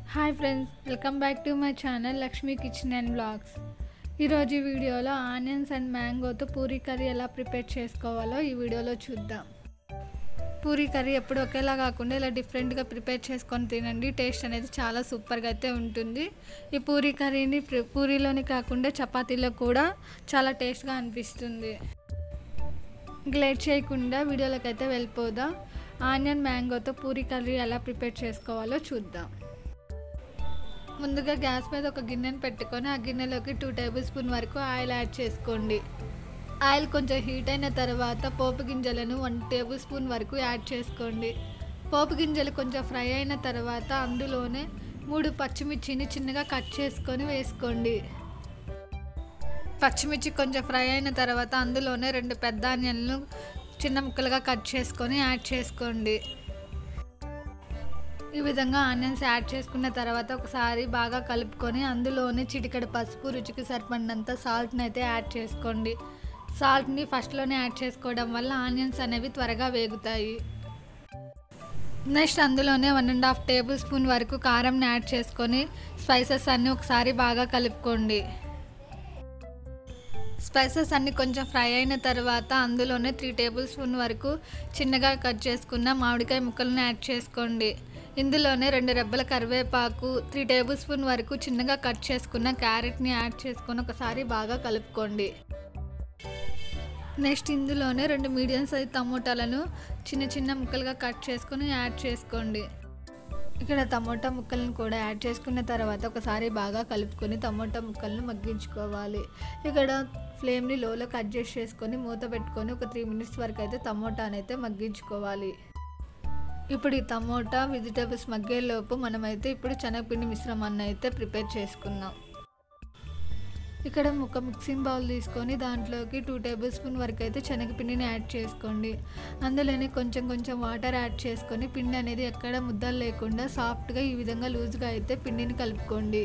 hi friends welcome back to my channel Lakshmi kitchen and blogs ఈరోజు ఈ వీడియోలో onions and మ్యాంగోతో పూరీ కర్రీ ఎలా ప్రిపేర్ చేసుకోవాలో ఈ వీడియోలో చూద్దాం పూరీ కర్రీ ఎప్పుడు ఒకేలా కాకుండా ఇలా డిఫరెంట్గా ప్రిపేర్ చేసుకొని తినండి టేస్ట్ అనేది చాలా సూపర్గా అయితే ఉంటుంది ఈ పూరీ కర్రీని ప్రి- పూరీలోని కాకుండా చపాతీలో కూడా చాలా టేస్ట్గా అనిపిస్తుంది లేట్ చేయకుండా వీడియోలోకి అయితే వెళ్ళిపోదాం ఆనియన్ మ్యాంగోతో పూరీ కర్రీ ఎలా ప్రిపేర్ చేసుకోవాలో చూద్దాం ముందుగా గ్యాస్ మీద ఒక గిన్నెను పెట్టుకొని ఆ గిన్నెలోకి టూ టేబుల్ స్పూన్ వరకు ఆయిల్ యాడ్ చేసుకోండి ఆయిల్ కొంచెం హీట్ అయిన తర్వాత పోపు గింజలను వన్ టేబుల్ స్పూన్ వరకు యాడ్ చేసుకోండి పోపు గింజలు కొంచెం ఫ్రై అయిన తర్వాత అందులోనే మూడు పచ్చిమిర్చిని చిన్నగా కట్ చేసుకొని వేసుకోండి పచ్చిమిర్చి కొంచెం ఫ్రై అయిన తర్వాత అందులోనే రెండు పెద్ద ఆనియన్లు చిన్న ముక్కలుగా కట్ చేసుకొని యాడ్ చేసుకోండి ఈ విధంగా ఆనియన్స్ యాడ్ చేసుకున్న తర్వాత ఒకసారి బాగా కలుపుకొని అందులోనే చిటికెడు పసుపు రుచికి సరిపడినంత సాల్ట్ని అయితే యాడ్ చేసుకోండి సాల్ట్ని ఫస్ట్లోనే యాడ్ చేసుకోవడం వల్ల ఆనియన్స్ అనేవి త్వరగా వేగుతాయి నెక్స్ట్ అందులోనే one and half tablespoon వరకు కారంని యాడ్ చేసుకొని స్పైసెస్ అన్నీ ఒకసారి బాగా కలుపుకోండి స్పైసెస్ అన్ని కొంచెం ఫ్రై అయిన తర్వాత అందులోనే త్రీ టేబుల్ స్పూన్ వరకు చిన్నగా కట్ చేసుకున్న మామిడికాయ ముక్కలను యాడ్ చేసుకోండి ఇందులోనే రెండు రెబ్బల కరివేపాకు త్రీ టేబుల్ స్పూన్ వరకు చిన్నగా కట్ చేసుకున్న క్యారెట్ని యాడ్ చేసుకొని ఒకసారి బాగా కలుపుకోండి నెక్స్ట్ ఇందులోనే రెండు మీడియం సైజ్ టమోటాలను చిన్న చిన్న ముక్కలుగా కట్ చేసుకొని యాడ్ చేసుకోండి ఇక్కడ టమోటా ముక్కలను కూడా యాడ్ చేసుకున్న తర్వాత ఒకసారి బాగా కలుపుకొని టమోటా ముక్కలను మగ్గించుకోవాలి ఇక్కడ ఫ్లేమ్ని లోలో అడ్జస్ట్ చేసుకొని మూత పెట్టుకొని ఒక త్రీ మినిట్స్ వరకు అయితే టమోటాని అయితే మగ్గించుకోవాలి ఇప్పుడు ఈ టమోటా వెజిటేబుల్స్ మగ్గేలోపు మనమైతే ఇప్పుడు శనగపిండి మిశ్రమాన్ని అయితే ప్రిపేర్ చేసుకుందాం ఇక్కడ ఒక మిక్సింగ్ బౌల్ తీసుకొని దాంట్లోకి టూ టేబుల్ స్పూన్ వరకు అయితే శనగపిండిని యాడ్ చేసుకోండి అందులోనే కొంచెం కొంచెం వాటర్ యాడ్ చేసుకొని పిండి అనేది ఎక్కడ ముద్దలు లేకుండా సాఫ్ట్గా ఈ విధంగా లూజ్గా అయితే పిండిని కలుపుకోండి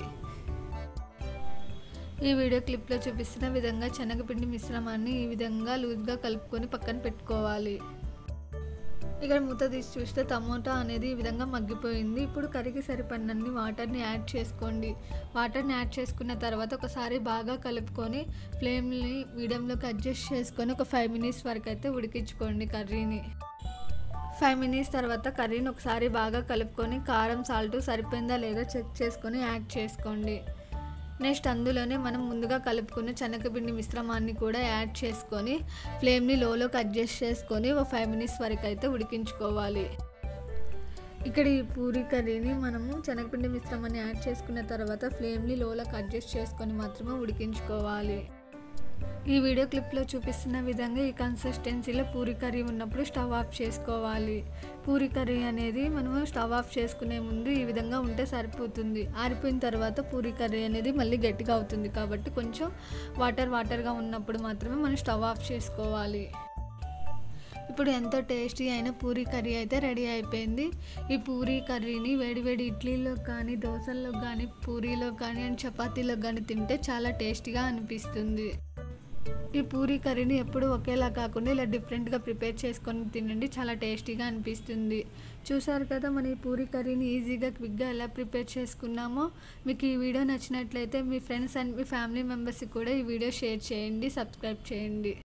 ఈ వీడియో క్లిప్లో చూపిస్తున్న విధంగా శనగపిండి మిశ్రమాన్ని ఈ విధంగా లూజ్గా కలుపుకొని పక్కన పెట్టుకోవాలి ఇక్కడ మూత తీసి చూస్తే టమోటా అనేది ఈ విధంగా మగ్గిపోయింది ఇప్పుడు కర్రీకి సరిపడినన్ని వాటర్ని యాడ్ చేసుకోండి వాటర్ని యాడ్ చేసుకున్న తర్వాత ఒకసారి బాగా కలుపుకొని ఫ్లేమ్ని మీడియంలోకి అడ్జస్ట్ చేసుకొని ఒక ఫైవ్ మినిట్స్ వరకు అయితే ఉడికించుకోండి కర్రీని ఫైవ్ మినిట్స్ తర్వాత కర్రీని ఒకసారి బాగా కలుపుకొని కారం సాల్ట్ సరిపోయిందా లేదా చెక్ చేసుకొని యాడ్ చేసుకోండి నెక్స్ట్ అందులోనే మనం ముందుగా కలుపుకున్న శనగపిండి మిశ్రమాన్ని కూడా యాడ్ చేసుకొని ఫ్లేమ్ని లోలోకి అడ్జస్ట్ చేసుకొని ఒక ఫైవ్ మినిట్స్ వరకు అయితే ఉడికించుకోవాలి ఇక్కడ ఈ పూరి కర్రీని మనము శనగపిండి మిశ్రమాన్ని యాడ్ చేసుకున్న తర్వాత ఫ్లేమ్ని లోలోకి అడ్జస్ట్ చేసుకొని మాత్రమే ఉడికించుకోవాలి ఈ వీడియో క్లిప్లో చూపిస్తున్న విధంగా ఈ కన్సిస్టెన్సీలో పూరి కర్రీ ఉన్నప్పుడు స్టవ్ ఆఫ్ చేసుకోవాలి పూరి కర్రీ అనేది మనము స్టవ్ ఆఫ్ చేసుకునే ముందు ఈ విధంగా ఉంటే సరిపోతుంది ఆరిపోయిన తర్వాత పూరి కర్రీ అనేది మళ్ళీ గట్టిగా అవుతుంది కాబట్టి కొంచెం వాటర్ వాటర్గా ఉన్నప్పుడు మాత్రమే మనం స్టవ్ ఆఫ్ చేసుకోవాలి ఇప్పుడు ఎంతో టేస్టీ అయిన పూరీ కర్రీ అయితే రెడీ అయిపోయింది ఈ పూరీ కర్రీని వేడివేడి ఇడ్లీలో కానీ దోశల్లో కానీ పూరీలో కానీ అండ్ చపాతీలో కానీ తింటే చాలా టేస్టీగా అనిపిస్తుంది ఈ పూరీ కర్రీని ఎప్పుడు ఒకేలా కాకుండా ఇలా డిఫరెంట్గా ప్రిపేర్ చేసుకొని తినండి చాలా టేస్టీగా అనిపిస్తుంది చూసారు కదా మన ఈ పూరీ కర్రీని ఈజీగా క్విక్గా ఎలా ప్రిపేర్ చేసుకున్నామో మీకు ఈ వీడియో నచ్చినట్లయితే మీ ఫ్రెండ్స్ అండ్ మీ ఫ్యామిలీ మెంబర్స్కి కూడా ఈ వీడియో షేర్ చేయండి సబ్స్క్రైబ్ చేయండి